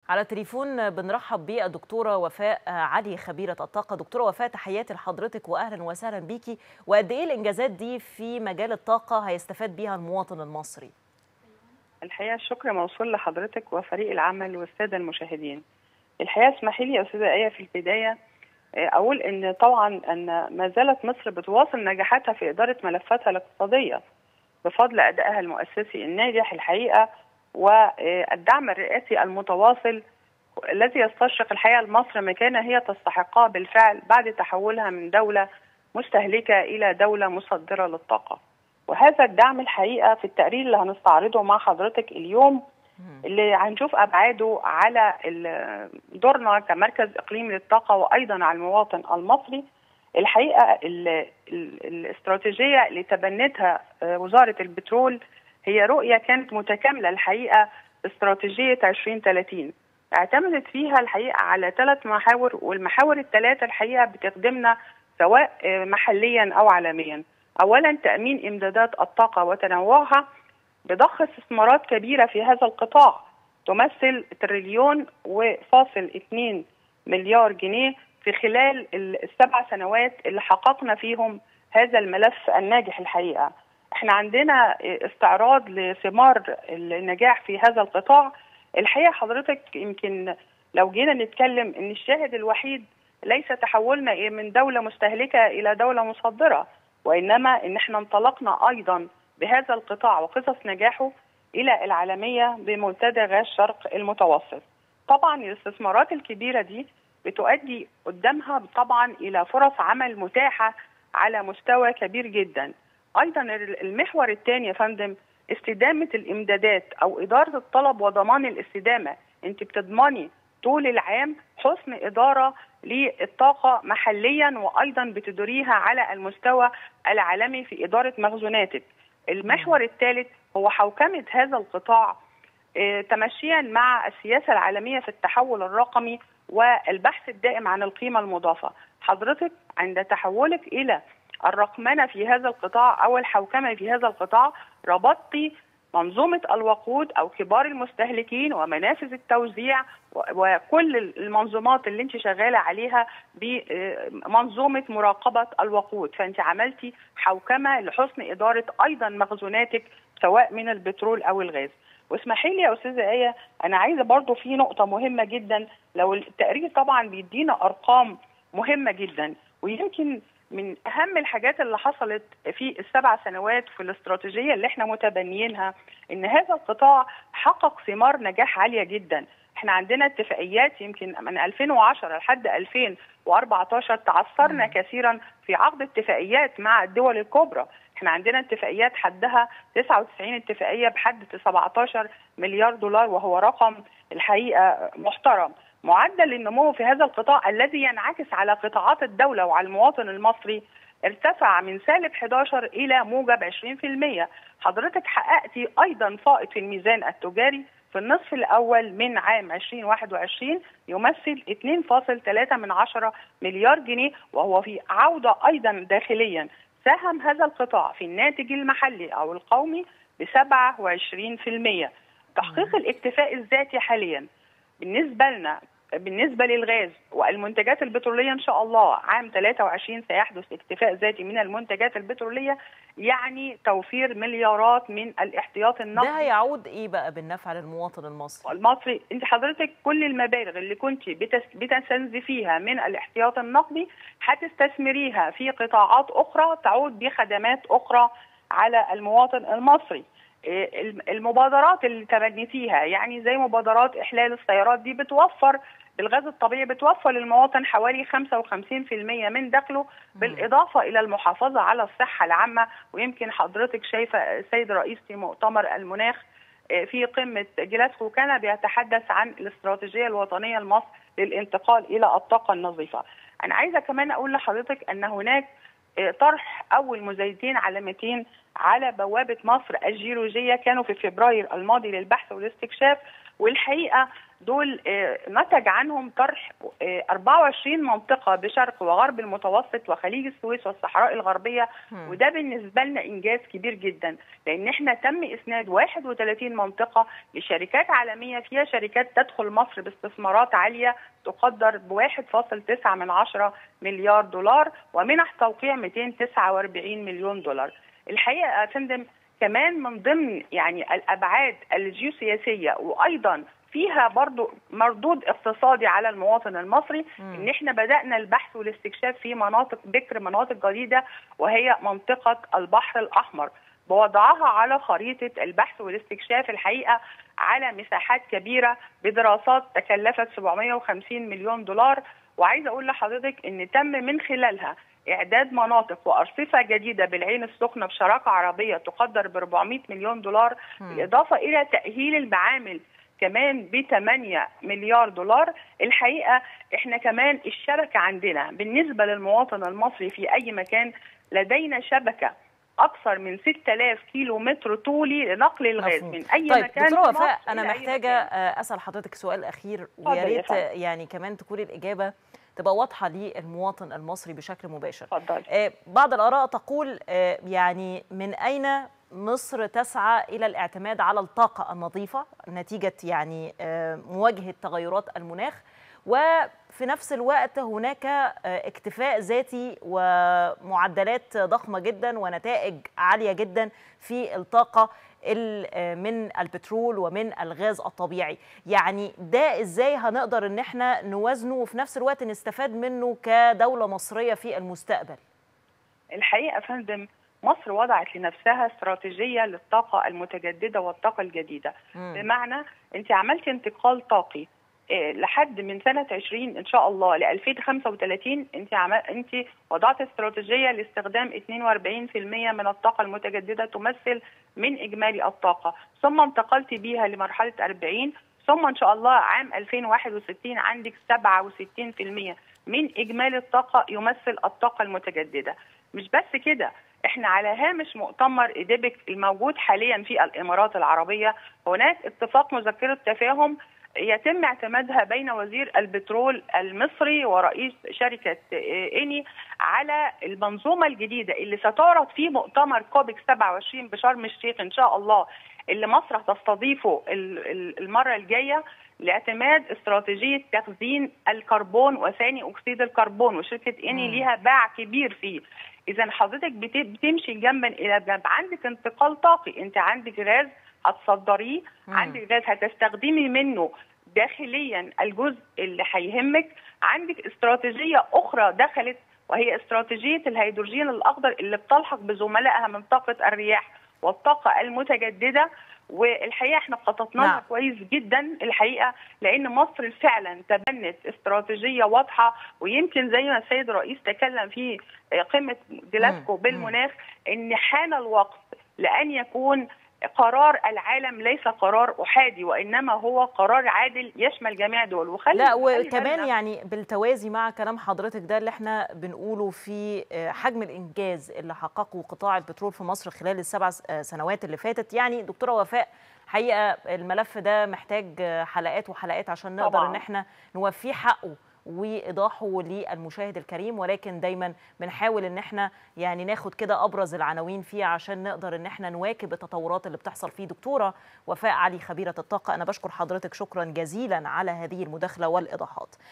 على التليفون بنرحب بالدكتورة وفاء علي خبيرة الطاقة دكتورة وفاء تحياتي لحضرتك وأهلا وسهلا بيكي وقد إيه الإنجازات دي في مجال الطاقة هيستفاد بيها المواطن المصري الحقيقة الشكر موصول لحضرتك وفريق العمل والسادة المشاهدين الحقيقة اسمحي لي يا أستاذة آية في البداية أقول إن طبعا أن ما زالت مصر بتواصل نجاحاتها في إدارة ملفاتها الاقتصادية بفضل أدائها المؤسسي الناجح الحقيقة والدعم الرئاسي المتواصل الذي يستشرق الحقيقه لمصر مكانه هي تستحقها بالفعل بعد تحولها من دوله مستهلكه الى دوله مصدره للطاقه. وهذا الدعم الحقيقه في التقرير اللي هنستعرضه مع حضرتك اليوم اللي هنشوف ابعاده على دورنا كمركز اقليمي للطاقه وايضا على المواطن المصري. الحقيقه ال ال الاستراتيجيه اللي تبنتها وزاره البترول هي رؤيه كانت متكامله الحقيقه استراتيجيه 2030 اعتمدت فيها الحقيقه على ثلاث محاور والمحاور الثلاثه الحقيقه بتخدمنا سواء محليا او عالميا. اولا تامين امدادات الطاقه وتنوعها بضخ استثمارات كبيره في هذا القطاع تمثل تريليون وفاصل 2 مليار جنيه في خلال السبع سنوات اللي حققنا فيهم هذا الملف الناجح الحقيقه. احنا عندنا استعراض لثمار النجاح في هذا القطاع الحقيقه حضرتك يمكن لو جينا نتكلم ان الشاهد الوحيد ليس تحولنا من دوله مستهلكه الى دوله مصدره وانما ان احنا انطلقنا ايضا بهذا القطاع وقصص نجاحه الى العالميه بمنتدى غاز شرق المتوسط. طبعا الاستثمارات الكبيره دي بتؤدي قدامها طبعا الى فرص عمل متاحه على مستوى كبير جدا. ايضا المحور الثاني يا فندم استدامه الامدادات او اداره الطلب وضمان الاستدامه انت بتضمني طول العام حسن اداره للطاقه محليا وايضا بتديريها على المستوى العالمي في اداره مخزوناتك المحور الثالث هو حوكمه هذا القطاع اه تمشيا مع السياسه العالميه في التحول الرقمي والبحث الدائم عن القيمه المضافه حضرتك عند تحولك الى الرقمنه في هذا القطاع او الحوكمه في هذا القطاع ربطتي منظومه الوقود او كبار المستهلكين ومنافذ التوزيع وكل المنظومات اللي انت شغاله عليها بمنظومه مراقبه الوقود فانت عملتي حوكمه لحسن اداره ايضا مخزوناتك سواء من البترول او الغاز واسمحي لي يا استاذه ايه انا عايزه برضو في نقطه مهمه جدا لو التقرير طبعا بيدينا ارقام مهمه جدا ويمكن من اهم الحاجات اللي حصلت في السبع سنوات في الاستراتيجيه اللي احنا متبنيينها ان هذا القطاع حقق ثمار نجاح عاليه جدا احنا عندنا اتفاقيات يمكن من 2010 لحد 2014 تعثرنا كثيرا في عقد اتفاقيات مع الدول الكبرى احنا عندنا اتفاقيات حدها 99 اتفاقيه بحد 17 مليار دولار وهو رقم الحقيقه محترم معدل النمو في هذا القطاع الذي ينعكس على قطاعات الدولة وعلى المواطن المصري ارتفع من سالب 11 إلى موجب 20% حضرتك حققتي أيضا فائض في الميزان التجاري في النصف الأول من عام 2021 يمثل 2.3 من عشرة مليار جنيه وهو في عودة أيضا داخليا ساهم هذا القطاع في الناتج المحلي أو القومي ب 27% تحقيق الاكتفاء الذاتي حاليا بالنسبه لنا بالنسبه للغاز والمنتجات البتروليه ان شاء الله عام 23 سيحدث اكتفاء ذاتي من المنتجات البتروليه يعني توفير مليارات من الاحتياط النقدي ده هيعود ايه بقى بالنفع للمواطن المصري؟ المصري انت حضرتك كل المبالغ اللي كنت بتستنزفيها من الاحتياط النقدي هتستثمريها في قطاعات اخرى تعود بخدمات اخرى على المواطن المصري. المبادرات اللي تبنيتيها يعني زي مبادرات احلال السيارات دي بتوفر الغاز الطبيعي بتوفر للمواطن حوالي 55% من دخله بالاضافه الى المحافظه على الصحه العامه ويمكن حضرتك شايفه السيد رئيس في مؤتمر المناخ في قمه جلاسكو كان بيتحدث عن الاستراتيجيه الوطنيه لمصر للانتقال الى الطاقه النظيفه. انا عايزه كمان اقول لحضرتك ان هناك طرح اول مزايدين علامتين على بوابه مصر الجيولوجيه كانوا في فبراير الماضي للبحث والاستكشاف والحقيقه دول نتج عنهم طرح 24 منطقه بشرق وغرب المتوسط وخليج السويس والصحراء الغربيه وده بالنسبه لنا انجاز كبير جدا لان احنا تم اسناد 31 منطقه لشركات عالميه فيها شركات تدخل مصر باستثمارات عاليه تقدر ب 1.9 من عشرة مليار دولار ومنح توقيع 249 مليون دولار الحقيقه يا فندم كمان من ضمن يعني الابعاد الجيوسياسيه وايضا فيها برضو مردود اقتصادي على المواطن المصري م. ان احنا بدانا البحث والاستكشاف في مناطق بكر مناطق جديده وهي منطقه البحر الاحمر بوضعها على خريطه البحث والاستكشاف الحقيقه على مساحات كبيره بدراسات تكلفت 750 مليون دولار وعايزه اقول لحضرتك ان تم من خلالها اعداد مناطق وارصفه جديده بالعين السخنه بشراكه عربيه تقدر ب 400 مليون دولار م. بالاضافه الى تاهيل المعامل كمان ب 8 مليار دولار الحقيقه احنا كمان الشبكه عندنا بالنسبه للمواطن المصري في اي مكان لدينا شبكه اكثر من 6000 كيلو متر طولي لنقل الغاز مفهوم. من اي طيب مكان دكتوره في وفاء مصر انا إلى أي محتاجه مكان. اسال حضرتك سؤال اخير اتفضل ويا يا ريت فندم. يعني كمان تكوني الاجابه تبقى واضحه للمواطن المصري بشكل مباشر اتفضل آه، بعض الآراء تقول آه، يعني من أين مصر تسعى إلى الاعتماد على الطاقة النظيفة نتيجة يعني آه، مواجهة تغيرات المناخ وفي نفس الوقت هناك آه، اكتفاء ذاتي ومعدلات ضخمة جدا ونتائج عالية جدا في الطاقة ال- آه، من البترول ومن الغاز الطبيعي يعني ده ازاي هنقدر ان احنا نوازنه وفي نفس الوقت نستفاد منه كدولة مصرية في المستقبل الحقيقه يا فندم مصر وضعت لنفسها استراتيجيه للطاقه المتجدده والطاقه الجديده مم. بمعنى انت عملت انتقال طاقي إيه، لحد من سنه 20 ان شاء الله ل 2035 انت عمل انت وضعت استراتيجيه لاستخدام 42% من الطاقه المتجدده تمثل من اجمالي الطاقه ثم انتقلت بيها لمرحله 40 ثم ان شاء الله عام 2061 عندك 67% من اجمالي الطاقه يمثل الطاقه المتجدده مش بس كده احنا على هامش مؤتمر ايديبك الموجود حاليا في الامارات العربيه هناك اتفاق مذكره تفاهم يتم اعتمادها بين وزير البترول المصري ورئيس شركه اني على المنظومه الجديده اللي ستعرض في مؤتمر كوبك 27 بشرم الشيخ ان شاء الله اللي مصر هتستضيفه ال- ال- المره الجايه لاعتماد استراتيجيه تخزين الكربون وثاني اكسيد الكربون وشركه اني مم. ليها باع كبير فيه اذا حضرتك بت- بتمشي جنبا الى جنب عندك انتقال طاقي انت عندك غاز هتصدريه مم. عندك غاز هتستخدمي منه داخليا الجزء اللي هيهمك عندك استراتيجيه اخرى دخلت وهي استراتيجيه الهيدروجين الاخضر اللي بتلحق بزملائها من طاقه الرياح والطاقه المتجدده والحقيقه احنا خططنا لها نعم. كويس جدا الحقيقه لان مصر فعلا تبنت استراتيجيه واضحه ويمكن زي ما السيد الرئيس تكلم في قمه جلاسكو مم. بالمناخ ان حان الوقت لان يكون قرار العالم ليس قرار احادي وانما هو قرار عادل يشمل جميع الدول وخلي لا خلي وكمان بالنا- يعني بالتوازي مع كلام حضرتك ده اللي احنا بنقوله في آه، حجم الانجاز اللي حققه قطاع البترول في مصر خلال السبع س- آه، سنوات اللي فاتت يعني دكتوره وفاء حقيقه الملف ده محتاج آه، حلقات وحلقات عشان نقدر طبعاً. ان احنا نوفيه حقه وايضاحه للمشاهد الكريم ولكن دايما بنحاول ان احنا يعني ناخد كده ابرز العناوين فيه عشان نقدر ان احنا نواكب التطورات اللي بتحصل فيه دكتوره وفاء علي خبيره الطاقه انا بشكر حضرتك شكرا جزيلا على هذه المداخله والايضاحات